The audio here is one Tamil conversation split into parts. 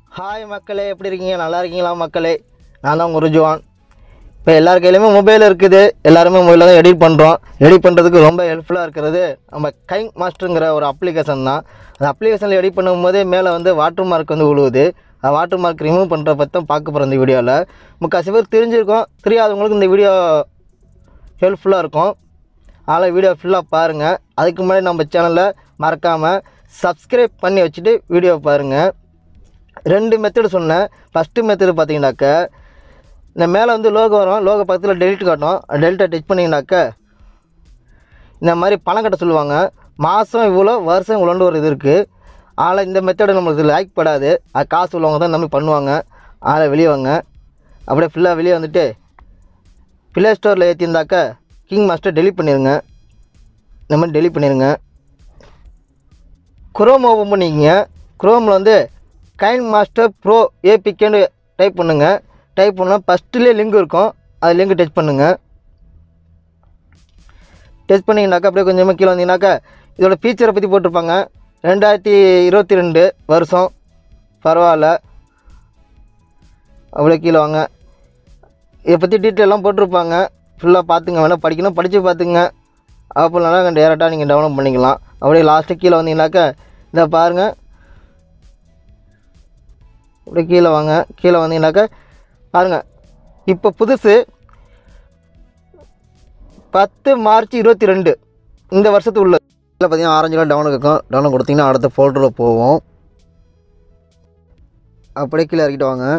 ஹாய் மக்களே எப்படி இருக்கீங்க நல்லா இருக்கீங்களா மக்களே நான் தான் உங்கள் ருஜுவான் இப்போ எல்லார் கையிலையுமே மொபைல் இருக்குது எல்லாருமே மொபைலில் தான் எடிட் பண்ணுறோம் எடிட் பண்ணுறதுக்கு ரொம்ப ஹெல்ப்ஃபுல்லாக இருக்கிறது நம்ம கைங் மாஸ்டருங்கிற ஒரு அப்ளிகேஷன் தான் அந்த அப்ளிகேஷனில் எடிட் பண்ணும்போதே மேலே வந்து வாட்டர் மார்க் வந்து விழுவுது அந்த வாட்டர் மார்க் ரிமூவ் பண்ணுற பற்றி தான் பார்க்க போகிறோம் இந்த வீடியோவில் முக்கால்வாசி பேர் தெரிஞ்சிருக்கோம் தெரியாதவங்களுக்கு இந்த வீடியோ ஹெல்ப்ஃபுல்லாக இருக்கும் அதனால் வீடியோ ஃபுல்லாக பாருங்கள் அதுக்கு முன்னாடி நம்ம சேனலை மறக்காமல் சப்ஸ்கிரைப் பண்ணி வச்சுட்டு வீடியோ பாருங்கள் ரெண்டு மெத்தடு சொன்னேன் ஃபஸ்ட்டு மெத்தடு பார்த்தீங்கன்னாக்க இந்த மேலே வந்து லோகோ வரும் லோகோ பக்கத்தில் டெலிட் காட்டும் டெலிட்டை டச் பண்ணிங்கனாக்க இந்த மாதிரி பணம் கட்ட சொல்லுவாங்க மாதம் இவ்வளோ வருஷம் இவ்வளோண்டு ஒரு இது இருக்குது ஆனால் இந்த மெத்தடு நம்மளுக்கு லைக் படாது அது காசு உள்ளவங்க தான் நம்பி பண்ணுவாங்க ஆளை வெளியே வாங்க அப்படியே ஃபுல்லாக வெளியே வந்துட்டு ப்ளே ஸ்டோரில் ஏற்றிருந்தாக்க கிங் மாஸ்டர் டெலிட் பண்ணிடுங்க இந்த மாதிரி டெலிட் பண்ணிடுங்க குரோம் ஓப்பன் பண்ணிக்கங்க குரோமில் வந்து கைன் மாஸ்டர் ப்ரோ ஏபிகேன்னு டைப் பண்ணுங்கள் டைப் பண்ணால் ஃபஸ்ட்டுலேயே லிங்க் இருக்கும் அது லிங்க் டச் பண்ணுங்கள் டச் பண்ணிங்கனாக்கா அப்படியே கொஞ்சமாக கீழே வந்தீங்கன்னாக்கா இதோட ஃபீச்சரை பற்றி போட்டிருப்பாங்க ரெண்டாயிரத்தி இருபத்தி ரெண்டு வருஷம் பரவாயில்ல அப்படியே கீழே வாங்க இதை பற்றி டீட்டெயிலாம் போட்டிருப்பாங்க ஃபுல்லாக பார்த்துங்க வேணால் படிக்கணும் படித்து பார்த்துங்க அப்படின்னா டேரெக்டாக நீங்கள் டவுன்லோட் பண்ணிக்கலாம் அப்படியே லாஸ்ட்டு கீழே வந்தீங்கன்னாக்கா இதை பாருங்கள் அப்படியே கீழே வாங்க கீழே வந்தீங்கன்னாக்கா பாருங்கள் இப்போ புதுசு பத்து மார்ச் இருபத்தி ரெண்டு இந்த வருஷத்து உள்ள இதில் பார்த்தீங்கன்னா ஆரஞ்சு கலர் டவுன் இருக்கும் டவுன் கொடுத்தீங்கன்னா அடுத்த ஃபோல்டரில் போவோம் அப்படியே கீழே இறக்கிட்டு வாங்க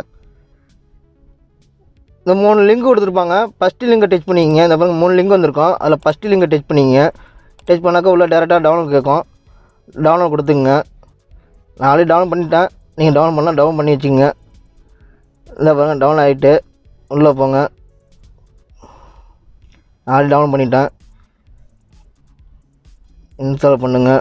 இந்த மூணு லிங்க் கொடுத்துருப்பாங்க ஃபஸ்ட்டு லிங்கை டச் பண்ணிக்கிங்க இந்த பாருங்க மூணு லிங்க் வந்திருக்கும் அதில் ஃபஸ்ட்டு லிங்கை டச் பண்ணிங்க டச் பண்ணாக்கா உள்ள டேரெக்டாக டவுன்லோட் கேட்கும் டவுன்லோட் கொடுத்துங்க நான் ஆல்ரெடி டவுன் பண்ணிட்டேன் நீங்கள் டவுன் பண்ணால் டவுன் பண்ணி வச்சுங்க இல்லை பாருங்க டவுன் ஆகிட்டு உள்ளே போங்க ஆல்ரெடி டவுன் பண்ணிட்டேன் இன்ஸ்டால் பண்ணுங்க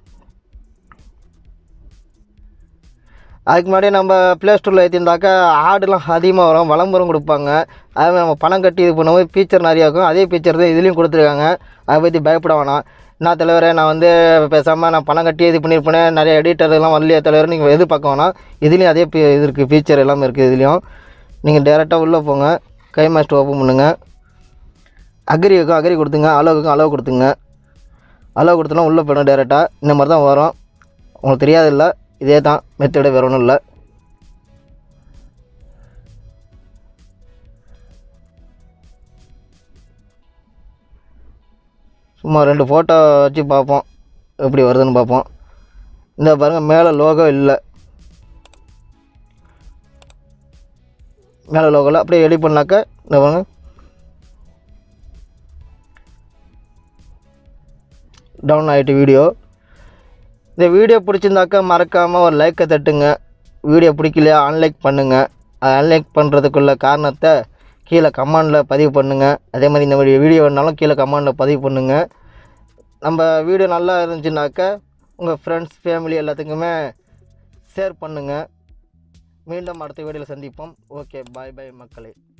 அதுக்கு முன்னாடி நம்ம ப்ளே ஸ்டோரில் ஏற்றிருந்தாக்கா ஆடுலாம் அதிகமாக வரும் விளம்பரம் கொடுப்பாங்க அதே மாதிரி நம்ம பணம் கட்டி இது பண்ணும்போது ஃபீச்சர் நிறையா இருக்கும் அதே ஃபீச்சர் தான் இதுலேயும் கொடுத்துருக்காங்க அதை பற்றி பயப்பட வேணாம் நான் தலைவரே நான் வந்து பேசாமல் நான் பணம் கட்டி இது பண்ணியிருப்பேன் நிறைய எடிட்டர் எல்லாம் வரலையே தலைவர் நீங்கள் எதிர்பார்க்க வேணாம் இதுலேயும் அதே பி- இது இருக்குது ஃபீச்சர் எல்லாமே இருக்குது இதுலேயும் நீங்கள் டேரெக்டாக உள்ளே போங்க கை மாஸ்டர் ஓப்பன் பண்ணுங்கள் அக்ரி இருக்கும் அக்ரி கொடுத்துங்க அளவுக்கும் அளவு கொடுத்துங்க அளவு கொடுத்தோன்னா உள்ளே போயிடும் டேரெக்டாக இந்த மாதிரி தான் வரும் உங்களுக்கு தெரியாதில்ல இதே தான் மெத்தடு வேறு ஒன்றும் இல்லை சும்மா ரெண்டு ஃபோட்டோ வச்சு பார்ப்போம் எப்படி வருதுன்னு பார்ப்போம் இந்த பாருங்கள் மேலே லோகோ இல்லை மேலே லோகோவில் அப்படியே எடிட் பண்ணாக்க இந்த பாருங்க டவுன் ஆகிட்டு வீடியோ இந்த வீடியோ பிடிச்சிருந்தாக்கா மறக்காமல் ஒரு லைக்கை தட்டுங்க வீடியோ பிடிக்கலையா அன்லைக் பண்ணுங்கள் அது அன்லைக் பண்ணுறதுக்குள்ள காரணத்தை கீழே கமெண்டில் பதிவு பண்ணுங்கள் அதே மாதிரி இந்த மாதிரி வீடியோ வேணாலும் கீழே கமெண்டில் பதிவு பண்ணுங்கள் நம்ம வீடியோ நல்லா இருந்துச்சுனாக்கா உங்கள் ஃப்ரெண்ட்ஸ் ஃபேமிலி எல்லாத்துக்குமே ஷேர் பண்ணுங்கள் மீண்டும் அடுத்த வீடியோவில் சந்திப்போம் ஓகே பாய் பாய் மக்களே